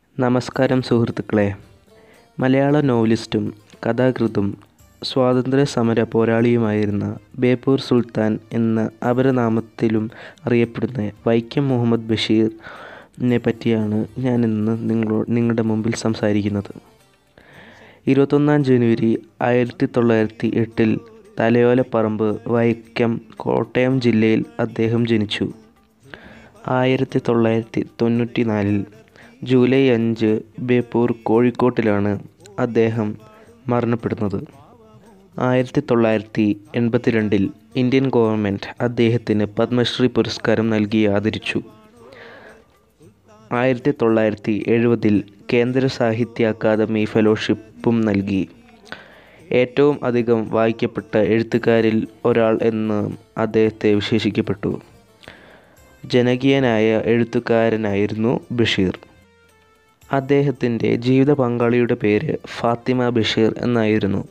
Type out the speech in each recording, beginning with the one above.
നമസ്കാരം സുഹൃത്തുക്കളെ മലയാള നോവലിസ്റ്റും കഥാകൃത്തും സ്വാതന്ത്ര്യ സമര പോരാളിയുമായിരുന്ന ബേപ്പൂർ സുൽത്താൻ എന്ന അപരനാമത്തിലും അറിയപ്പെടുന്ന വൈക്കം മുഹമ്മദ് ബഷീറിനെ പറ്റിയാണ് ഞാൻ ഇന്ന് നിങ്ങളോ നിങ്ങളുടെ മുമ്പിൽ സംസാരിക്കുന്നത് ഇരുപത്തൊന്നാം ജനുവരി ആയിരത്തി തൊള്ളായിരത്തി എട്ടിൽ തലയോലപ്പറമ്പ് വൈക്കം കോട്ടയം ജില്ലയിൽ അദ്ദേഹം ജനിച്ചു ആയിരത്തി തൊള്ളായിരത്തി തൊണ്ണൂറ്റി നാലിൽ ജൂലൈ അഞ്ച് ബേപ്പൂർ കോഴിക്കോട്ടിലാണ് അദ്ദേഹം മരണപ്പെടുന്നത് ആയിരത്തി തൊള്ളായിരത്തി എൺപത്തിരണ്ടിൽ ഇന്ത്യൻ ഗവൺമെൻറ് അദ്ദേഹത്തിന് പത്മശ്രീ പുരസ്കാരം നൽകി ആദരിച്ചു ആയിരത്തി തൊള്ളായിരത്തി എഴുപതിൽ കേന്ദ്ര സാഹിത്യ അക്കാദമി ഫെലോഷിപ്പും നൽകി ഏറ്റവും അധികം വായിക്കപ്പെട്ട എഴുത്തുകാരിൽ ഒരാൾ എന്ന് അദ്ദേഹത്തെ വിശേഷിക്കപ്പെട്ടു ജനകീയനായ എഴുത്തുകാരനായിരുന്നു ബഷീർ അദ്ദേഹത്തിൻ്റെ ജീവിത പങ്കാളിയുടെ പേര് ഫാത്തിമ ബഷീർ എന്നായിരുന്നു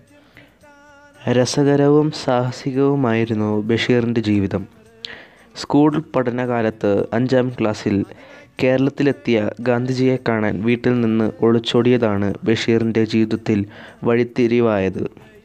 രസകരവും സാഹസികവുമായിരുന്നു ബഷീറിൻ്റെ ജീവിതം സ്കൂൾ പഠനകാലത്ത് അഞ്ചാം ക്ലാസ്സിൽ കേരളത്തിലെത്തിയ ഗാന്ധിജിയെ കാണാൻ വീട്ടിൽ നിന്ന് ഒളിച്ചോടിയതാണ് ബഷീറിൻ്റെ ജീവിതത്തിൽ വഴിത്തിരിവായത്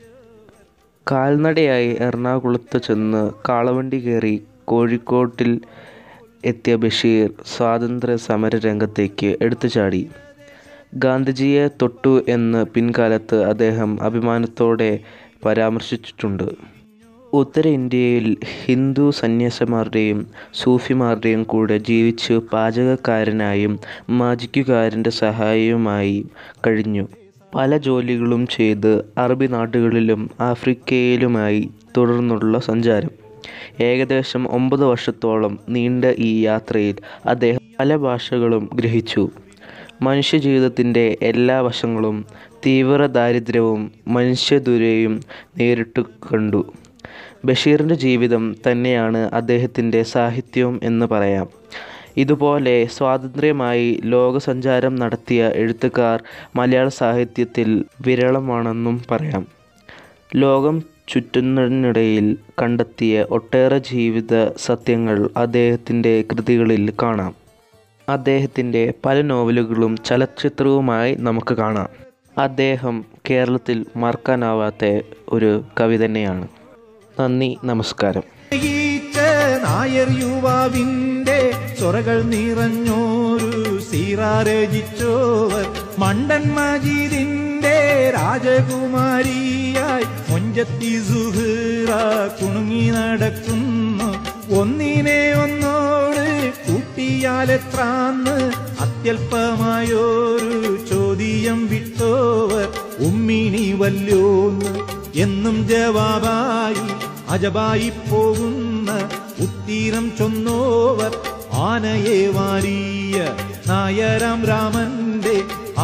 കാൽനടയായി എറണാകുളത്ത് ചെന്ന് കാളവണ്ടി കയറി കോഴിക്കോട്ടിൽ എത്തിയ ബഷീർ സ്വാതന്ത്ര്യ സമര രംഗത്തേക്ക് എടുത്തുചാടി ഗാന്ധിജിയെ തൊട്ടു എന്ന് പിൻകാലത്ത് അദ്ദേഹം അഭിമാനത്തോടെ പരാമർശിച്ചിട്ടുണ്ട് ഉത്തരേന്ത്യയിൽ ഹിന്ദു സന്യാസിമാരുടെയും സൂഫിമാരുടെയും കൂടെ ജീവിച്ച് പാചകക്കാരനായും മാജിക്കുകാരൻ്റെ സഹായിയുമായി കഴിഞ്ഞു പല ജോലികളും ചെയ്ത് അറബി നാടുകളിലും ആഫ്രിക്കയിലുമായി തുടർന്നുള്ള സഞ്ചാരം ഏകദേശം ഒമ്പത് വർഷത്തോളം നീണ്ട ഈ യാത്രയിൽ അദ്ദേഹം പല ഭാഷകളും ഗ്രഹിച്ചു മനുഷ്യജീവിതത്തിൻ്റെ എല്ലാ വശങ്ങളും തീവ്ര ദാരിദ്ര്യവും മനുഷ്യദുരയും നേരിട്ട് കണ്ടു ബഷീറിൻ്റെ ജീവിതം തന്നെയാണ് അദ്ദേഹത്തിൻ്റെ സാഹിത്യവും എന്ന് പറയാം ഇതുപോലെ സ്വാതന്ത്ര്യമായി ലോകസഞ്ചാരം നടത്തിയ എഴുത്തുകാർ മലയാള സാഹിത്യത്തിൽ വിരളമാണെന്നും പറയാം ലോകം ചുറ്റുന്നതിനിടയിൽ കണ്ടെത്തിയ ഒട്ടേറെ ജീവിത സത്യങ്ങൾ അദ്ദേഹത്തിൻ്റെ കൃതികളിൽ കാണാം അദ്ദേഹത്തിൻ്റെ പല നോവലുകളും ചലച്ചിത്രവുമായി നമുക്ക് കാണാം അദ്ദേഹം കേരളത്തിൽ മറക്കാനാവാത്ത ഒരു കവി തന്നെയാണ് നന്ദി നമസ്കാരം ഈച്ച നായർ യുവാവിന്റെ ചൊറകൾ നിറഞ്ഞോരു സീറാരചിച്ചോവർ മണ്ടൻ മജീദിന്റെ രാജകുമാരിയായി മൊഞ്ചത്തി സുഹൃറ കുണുങ്ങി നടക്കുന്നു ഒന്നിനെ ഒന്നോട് കൂട്ടിയാലെത്രാന്ന് അത്യല്പമായൊരു ചോദ്യം വിട്ടോവർ ഉമ്മിണി വല്യോന്ന് എന്നും ജവാബായി അജബായി പോകുന്ന ഉത്തീരം ചൊന്നോവർ ആനയെ വാരിയ നായരാം രാമന്റെ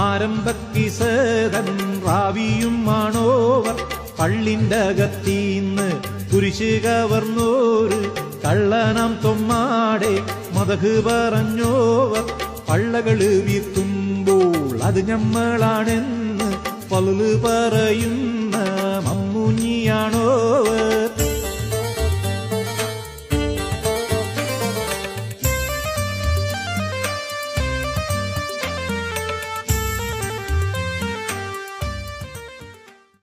ആരംഭക്കിസതൻ റാവിയും ആണോവർ പള്ളിൻ്റെ അകത്തീന്ന് കുരിശ് കവർന്നോര് കള്ളനാം തൊമ്മാടെ മതക് പറഞ്ഞോവർ പള്ളകള് വീർത്തുമ്പോൾ അത് ഞമ്മളാണെന്ന് പലല് പറയും